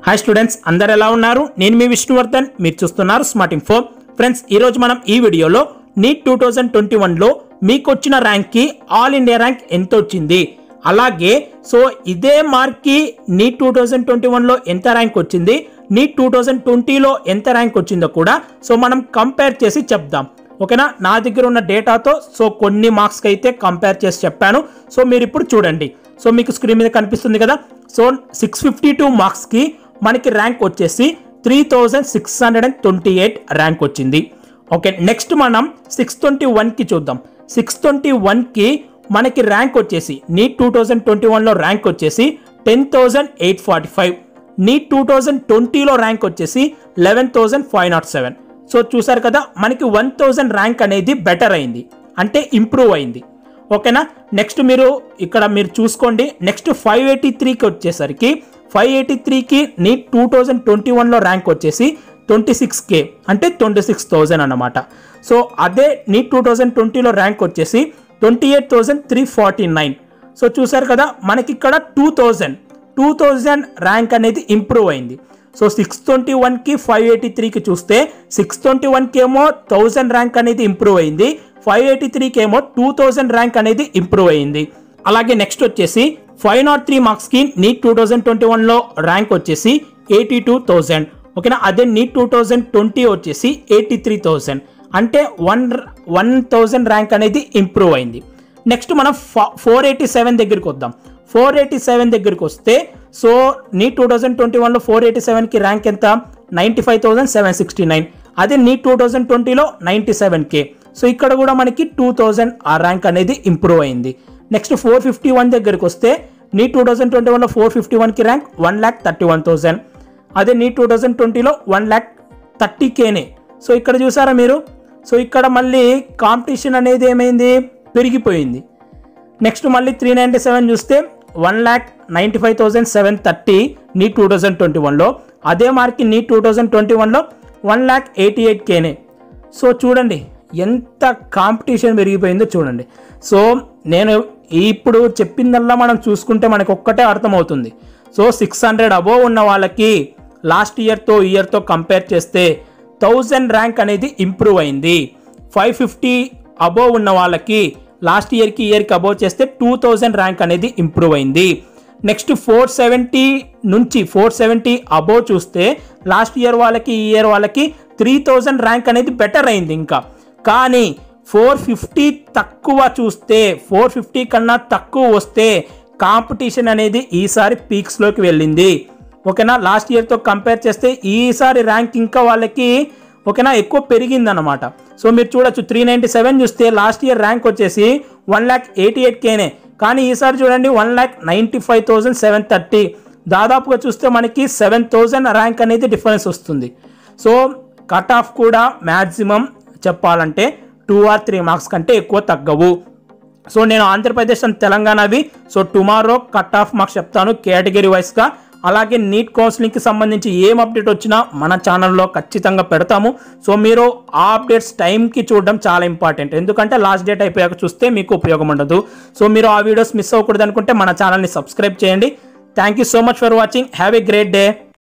hi students అందరు ఎలా ఉన్నారు నేను మీ విష్ణువర్ధన్ మీరు చూస్తున్నారు స్మార్ట్ ఇన్ఫో ఫ్రెండ్స్ ఈరోజు మనం ఈ వీడియోలో నీట్ టూ థౌజండ్ ట్వంటీ వన్లో మీకు వచ్చిన ర్యాంక్కి ఆల్ ఇండియా ర్యాంక్ ఎంత వచ్చింది అలాగే సో ఇదే మార్క్కి నీట్ టూ థౌజండ్ ట్వంటీ వన్లో ఎంత ర్యాంక్ వచ్చింది నీట్ టూ థౌజండ్ ట్వంటీలో ఎంత ర్యాంక్ వచ్చిందో కూడా సో మనం కంపేర్ చేసి చెప్దాం ఓకేనా నా దగ్గర ఉన్న డేటాతో సో కొన్ని మార్క్స్కి అయితే కంపేర్ చేసి చెప్పాను సో మీరు ఇప్పుడు చూడండి సో మీకు స్క్రీన్ మీద కనిపిస్తుంది కదా సో సిక్స్ ఫిఫ్టీ టూ మార్క్స్కి మనకి ర్యాంక్ వచ్చేసి three thousand six hundred and twenty eight rank వచ్చింది ఓకే నెక్స్ట్ మనం సిక్స్ ట్వంటీ వన్కి చూద్దాం సిక్స్ ట్వంటీ వన్కి మనకి ర్యాంక్ వచ్చేసి నీట్ టూ థౌజండ్ ట్వంటీ వన్లో ర్యాంక్ వచ్చేసి ten thousand eight forty five NEET two thousand ట్వంటీలో ర్యాంక్ వచ్చేసి eleven thousand five nought seven so చూసారు కదా మనకి వన్ థౌజండ్ ర్యాంక్ అనేది బెటర్ అయింది అంటే ఇంప్రూవ్ అయింది ఓకేనా నెక్స్ట్ మీరు ఇక్కడ మీరు చూసుకోండి నెక్స్ట్ ఫైవ్ ఎయిటీ త్రీకి వచ్చేసరికి ఫైవ్ ఎయిటీ త్రీకి నీట్ టూ థౌజండ్ ట్వంటీ వన్లో ర్యాంక్ వచ్చేసి ట్వంటీ సిక్స్ కే అంటే ట్వంటీ సిక్స్ థౌజండ్ అనమాట సో అదే నీట్ టూ థౌజండ్ ట్వంటీలో ర్యాంక్ వచ్చేసి twenty eight thousand three forty nine so చూసారు కదా మనకి ఇక్కడ two thousand two thousand rank అనేది ఇంప్రూవ్ అయింది సో సిక్స్ ట్వంటీ వన్కి ఫైవ్ ఎయిటీ త్రీకి చూస్తే సిక్స్ ట్వంటీ వన్కి ఏమో థౌజండ్ ర్యాంక్ అనేది ఇంప్రూవ్ అయింది ఫైవ్ ఎయిటీ త్రీకి ఏమో టూ థౌజండ్ ర్యాంక్ అనేది ఇంప్రూవ్ అయింది అలాగే నెక్స్ట్ వచ్చేసి ఫైవ్ నాట్ త్రీ మార్క్స్కి నీట్ టూ థౌజండ్ ట్వంటీ వన్లో ర్యాంక్ వచ్చేసి ఎయిటీ టూ థౌజండ్ ఓకేనా అదే నీట్ టూ థౌజండ్ ట్వంటీ వచ్చేసి ఎయిటీ త్రీ థౌజండ్ అంటే వన్ వన్ థౌజండ్ ర్యాంక్ అనేది ఇంప్రూవ్ అయింది నెక్స్ట్ మనం ఫోర్ ఎయిటీ సెవెన్ దగ్గరికి వద్దాం ఫోర్ ఎయిటీ సెవెన్ దగ్గరికి వస్తే so NEET two thousand twenty వన్లో ఫోర్ ఎయిటీ సెవెన్కి ర్యాంక్ ఎంత ninety five thousand seven sixty nine అదే నీట్ టూ థౌజండ్ ట్వంటీలో నైంటీ సెవెన్ కే సో ఇక్కడ కూడా మనకి టూ థౌజండ్ ఆ ర్యాంక్ అనేది ఇంప్రూవ్ అయింది నెక్స్ట్ ఫోర్ ఫిఫ్టీ వన్ దగ్గరికి వస్తే నీట్ టూ థౌజండ్ ట్వంటీ వన్లో ఫోర్ ఫిఫ్టీ వన్కి rank one lakh thirty one thousand అదే నీట్ టూ థౌజండ్ ట్వంటీలో వన్ ల్యాక్ థర్టీ కేనే సో ఇక్కడ చూసారా మీరు సో ఇక్కడ మళ్ళీ కాంపిటీషన్ అనేది ఏమైంది పెరిగిపోయింది నెక్స్ట్ మళ్ళీ త్రీ నైంటీ సెవెన్ చూస్తే one lakh ninety five thousand seven thirty NEET two thousand twenty వన్లో అదే మార్కి నీట్ టూ థౌజండ్ ట్వంటీ వన్లో వన్ ల్యాక్ ఎయిటీ ఎయిట్ కేనే సో చూడండి ఎంత కాంపిటీషన్ పెరిగిపోయిందో చూడండి సో నేను ఇప్పుడు చెప్పిందల్లా మనం చూసుకుంటే మనకు ఒక్కటే అర్థమవుతుంది సో సిక్స్ హండ్రెడ్ అబోవ్ ఉన్న వాళ్ళకి లాస్ట్ ఇయర్తో ఇయర్తో కంపేర్ చేస్తే థౌజండ్ ర్యాంక్ అనేది ఇంప్రూవ్ అయింది ఫైవ్ ఫిఫ్టీ అబోవ్ ఉన్న వాళ్ళకి లాస్ట్ ఇయర్కి ఇయర్కి అబోవ్ చేస్తే టూ థౌజండ్ ర్యాంక్ అనేది ఇంప్రూవ్ అయింది నెక్స్ట్ ఫోర్ సెవెంటీ నుంచి ఫోర్ సెవెంటీ అబోవ్ చూస్తే లాస్ట్ ఇయర్ వాళ్ళకి ఈ ఇయర్ వాళ్ళకి త్రీ థౌజండ్ ర్యాంక్ అనేది బెటర్ అయింది ఇంకా కానీ ఫోర్ ఫిఫ్టీ తక్కువ చూస్తే ఫోర్ ఫిఫ్టీ కన్నా తక్కువ వస్తే కాంపిటీషన్ అనేది ఈసారి పీక్స్లోకి వెళ్ళింది ఓకేనా లాస్ట్ ఇయర్తో కంపేర్ చేస్తే ఈసారి ర్యాంక్ ఇంకా వాళ్ళకి ఓకేనా ఎక్కువ పెరిగిందనమాట సో మీరు చూడొచ్చు త్రీ నైంటీ సెవెన్ చూస్తే లాస్ట్ ఇయర్ ర్యాంక్ వచ్చేసి వన్ ల్యాక్ ఎయిటీ ఎయిట్ కేనే కానీ ఈసారి చూడండి one lakh ninety five thousand seven thirty దాదాపుగా చూస్తే మనకి సెవెన్ థౌజండ్ ర్యాంక్ అనేది డిఫరెన్స్ వస్తుంది సో కట్ ఆఫ్ కూడా మ్యాక్సిమం చెప్పాలంటే టూ ఆర్ త్రీ మార్క్స్ కంటే ఎక్కువ తగ్గవు సో నేను ఆంధ్రప్రదేశ్ అండ్ తెలంగాణవి so tomorrow cut off marks చెప్తాను కేటగిరీ వైస్గా అలాగే నీట్ కౌన్సిలింగ్కి సంబంధించి ఏం అప్డేట్ వచ్చినా మన ఛానల్లో ఖచ్చితంగా పెడతాము సో మీరు ఆ అప్డేట్స్ టైంకి చూడడం చాలా ఇంపార్టెంట్ ఎందుకంటే లాస్ట్ డేట్ అయిపోయాక చూస్తే మీకు ఉపయోగం ఉండదు సో మీరు ఆ వీడియోస్ మిస్ అవ్వకూడదు అనుకుంటే మన ఛానల్ని సబ్స్క్రైబ్ చేయండి thank you so much for watching have a great day